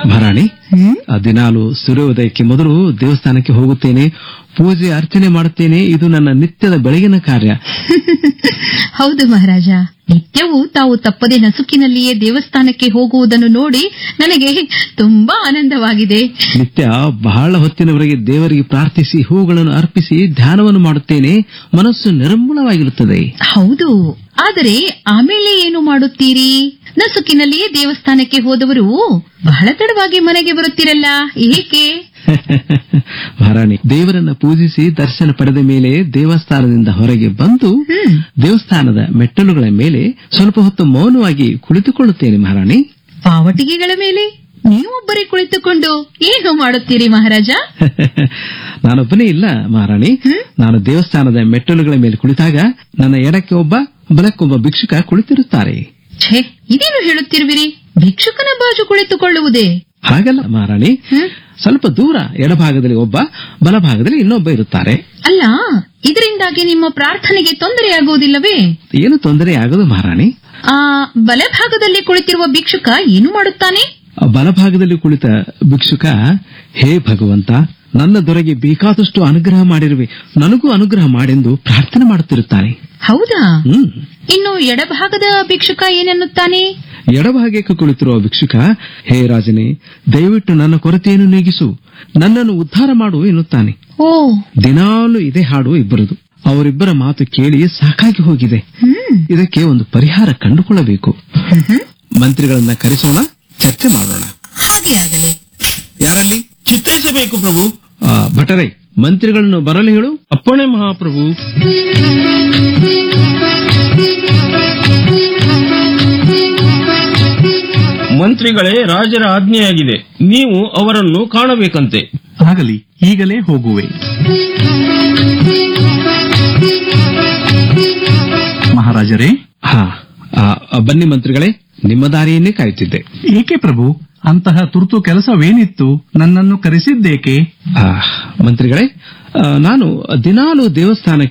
ಮಹಾರಾಣಿ ಹ್ಮ್ ಆ ದಿನಾಲು ಸೂರ್ಯೋದಯಕ್ಕೆ ಮೊದಲು ದೇವಸ್ಥಾನಕ್ಕೆ ಹೋಗುತ್ತೇನೆ ಪೂಜೆ ಅರ್ಚನೆ ಮಾಡುತ್ತೇನೆ ಇದು ನನ್ನ ನಿತ್ಯದ ಬೆಳಗಿನ ಕಾರ್ಯ ಹೌದು ಮಹಾರಾಜ ನಿತ್ಯವೂ ತಾವು ತಪ್ಪದೆ ನಸುಕಿನಲ್ಲಿಯೇ ದೇವಸ್ಥಾನಕ್ಕೆ ಹೋಗುವುದನ್ನು ನೋಡಿ ನನಗೆ ತುಂಬಾ ಆನಂದವಾಗಿದೆ ನಿತ್ಯ ಬಹಳ ಹೊತ್ತಿನವರೆಗೆ ದೇವರಿಗೆ ಪ್ರಾರ್ಥಿಸಿ ಹೂಗಳನ್ನು ಅರ್ಪಿಸಿ ಧ್ಯಾನವನ್ನು ಮಾಡುತ್ತೇನೆ ಮನಸ್ಸು ನಿರ್ಮೂಲವಾಗಿರುತ್ತದೆ ಹೌದು ಆದರೆ ಆಮೇಲೆ ಏನು ಮಾಡುತ್ತೀರಿ ನಸುಕಿನಲ್ಲಿಯೇ ದೇವಸ್ಥಾನಕ್ಕೆ ಹೋದವರು ಬಹಳ ತಡವಾಗಿ ಮನೆಗೆ ಬರುತ್ತೀರಲ್ಲ ಏಕೆ ಮಹಾರಾಣಿ ದೇವರನ್ನ ಪೂಜಿಸಿ ದರ್ಶನ ಪಡೆದ ಮೇಲೆ ದೇವಸ್ಥಾನದಿಂದ ಹೊರಗೆ ಬಂದು ಹ್ಮ್ ದೇವಸ್ಥಾನದ ಮೆಟ್ಟಲುಗಳ ಮೇಲೆ ಸ್ವಲ್ಪ ಹೊತ್ತು ಮೌನವಾಗಿ ಕುಳಿತುಕೊಳ್ಳುತ್ತೇನೆ ಮಹಾರಾಣಿ ಪಾವಟಿಗೆಗಳ ಮೇಲೆ ನೀವೊಬ್ಬರೇ ಕುಳಿತುಕೊಂಡು ಏನು ಮಾಡುತ್ತೀರಿ ಮಹಾರಾಜ ನಾನೊಬ್ಬನೇ ಇಲ್ಲ ಮಹಾರಾಣಿ ಹ್ಮ್? ನಾನು ದೇವಸ್ಥಾನದ ಮೆಟ್ಟಲುಗಳ ಮೇಲೆ ಕುಳಿತಾಗ ನನ್ನ ಎಡಕ್ಕೆ ಒಬ್ಬ ಬಲಕ್ಕೊಬ್ಬ ಭಿಕ್ಷುಕ ಕುಳಿತಿರುತ್ತಾರೆ ಛೇ ಇದೇನು ಹೇಳುತ್ತಿರುವಿರಿ ಭಿಕ್ಷುಕನ ಬಾಜು ಕುಳಿತುಕೊಳ್ಳುವುದೇ ಹಾಗಲ್ಲ ಮಹಾರಾಣಿ ಹ್ಮ್? ಸ್ವಲ್ಪ ದೂರ ಎಡಭಾಗದಲ್ಲಿ ಒಬ್ಬ ಬಲಭಾಗದಲ್ಲಿ ಇನ್ನೊಬ್ಬ ಇರುತ್ತಾರೆ ಅಲ್ಲ ಇದರಿಂದಾಗಿ ನಿಮ್ಮ ಪ್ರಾರ್ಥನೆಗೆ ತೊಂದರೆಯಾಗುವುದಿಲ್ಲವೇ ಏನು ತೊಂದರೆ ಆಗದು ಮಹಾರಾಣಿ ಆ ಬಲಭಾಗದಲ್ಲಿ ಕುಳಿತಿರುವ ಭಿಕ್ಷುಕ ಏನು ಮಾಡುತ್ತಾನೆ ಆ ಬಲಭಾಗದಲ್ಲಿ ಕುಳಿತ ಭಿಕ್ಷುಕ ಹೇ ಭಗವಂತ ನನ್ನ ದೊರೆಗೆ ಬೇಕಾದಷ್ಟು ಅನುಗ್ರಹ ಮಾಡಿರುವೆ ನನಗೂ ಅನುಗ್ರಹ ಮಾಡೆಂದು ಪ್ರಾರ್ಥನೆ ಮಾಡುತ್ತಿರುತ್ತಾನೆ ಹೌದಾ ಹ್ಮ್ ಇನ್ನು ಎಡಭಾಗದ ಭಿಕ್ಷುಕ ಏನನ್ನುತ್ತಾನೆ ಎಡಭಾಗಕ್ಕೆ ಕುಳಿತಿರುವ ಭಿಕ್ಷುಕ ಹೇ ರಾಜನೇ ದಯವಿಟ್ಟು ನನ್ನ ಕೊರತೆಯನ್ನು ನೀಗಿಸು ನನ್ನನ್ನು ಉದ್ಧಾರ ಮಾಡು ಎನ್ನುತ್ತಾನೆ ಓ ದಿನಾಲು ಇದೇ ಹಾಡು ಇಬ್ಬರದು ಅವರಿಬ್ಬರ ಮಾತು ಕೇಳಿ ಸಾಕಾಗಿ ಹೋಗಿದೆ ಹ್ಮ್ ಇದಕ್ಕೆ ಒಂದು ಪರಿಹಾರ ಕಂಡುಕೊಳ್ಳಬೇಕು ಹ್ಮ್ ಹ್ಮ್. ಮಂತ್ರಿಗಳನ್ನ ಕರೆಸೋಣ ಚರ್ಚೆ ಮಾಡೋಣ ಹಾಗೆ ಆಗಲಿ ಯಾರಲ್ಲಿ ಚಿತ್ತೈಸಬೇಕು ಪ್ರಭು ಆ, ಭಟರೇ ಮಂತ್ರಿಗಳನ್ನು ಬರಲು ಹೇಳು ಅಪ್ಪಣೆ ಮಹಾಪ್ರಭು ಮಂತ್ರಿಗಳೇ ರಾಜರ ಆಜ್ಞೆಯಾಗಿದೆ ನೀವು ಅವರನ್ನು ಕಾಣಬೇಕಂತೆ ಆಗಲಿ ಈಗಲೇ ಹೋಗುವೆ ಮಹಾರಾಜರೇ ಹಾ ಆ, ಆ, ಬನ್ನಿ ಮಂತ್ರಿಗಳೇ ನಿಮ್ಮ ದಾರಿಯನ್ನೇ ಕಾಯುತ್ತಿದ್ದೆ ಏಕೆ ಪ್ರಭು ಅಂತಹ ತುರ್ತು ಕೆಲಸವೇನಿತ್ತು ನನ್ನನ್ನು ಕರೆಸಿದ್ದೇಕೆ ಆ, ಮಂತ್ರಿಗಳೇ ಆ, ನಾನು ದಿನಾಲು ದೇವಸ್ಥಾನಕ್ಕೆ